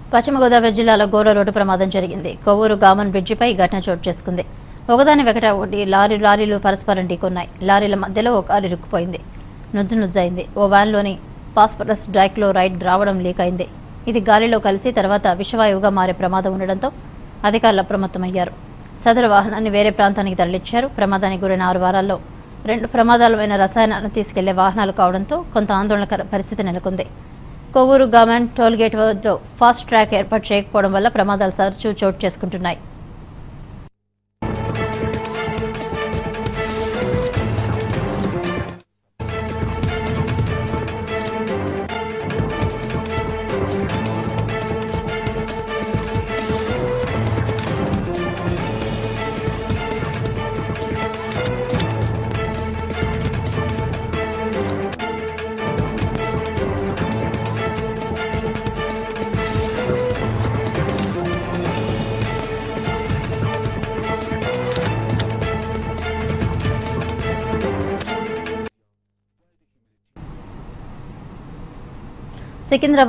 పశ్చిమ గోదావరి జిల్లాలో ఘోర రోడ్డు ప్రమాదం జరిగింది కొవ్వూరు గామన్ బ్రిడ్జిపై ఈ ఘటన చోటు చేసుకుంది ఒకదాని వెకట ఒకటి లారీ లారీలు పరస్పరం ఢీకొన్నాయి లారీల మధ్యలో ఒక కారు ఇరుక్కుపోయింది నుజ్జు నుజ్జయింది ఓ వ్యాన్లోని ఫాస్ఫరస్ డైక్లోరైడ్ ద్రావణం లీక్ అయింది ఇది గాలిలో కలిసి తర్వాత విషవాయువుగా మారే ప్రమాదం ఉండడంతో అధికారులు అప్రమత్తమయ్యారు సదరు వాహనాన్ని వేరే ప్రాంతానికి తరలించారు ప్రమాదానికి గురైన ఆరు వారాల్లో రెండు ప్రమాదాలమైన రసాయనాలను తీసుకెళ్లే వాహనాలు కావడంతో కొంత ఆందోళనకర పరిస్థితి నెలకొంది కొవ్వూరు గవర్నమెంట్ టోల్గేట్ వద్ద ఫాస్ట్ ట్రాక్ ఏర్పాటు చేయకపోవడం వల్ల ప్రమాదాలు తరచూ చోటు చేసుకుంటున్నాయి సికింద్రాబాద్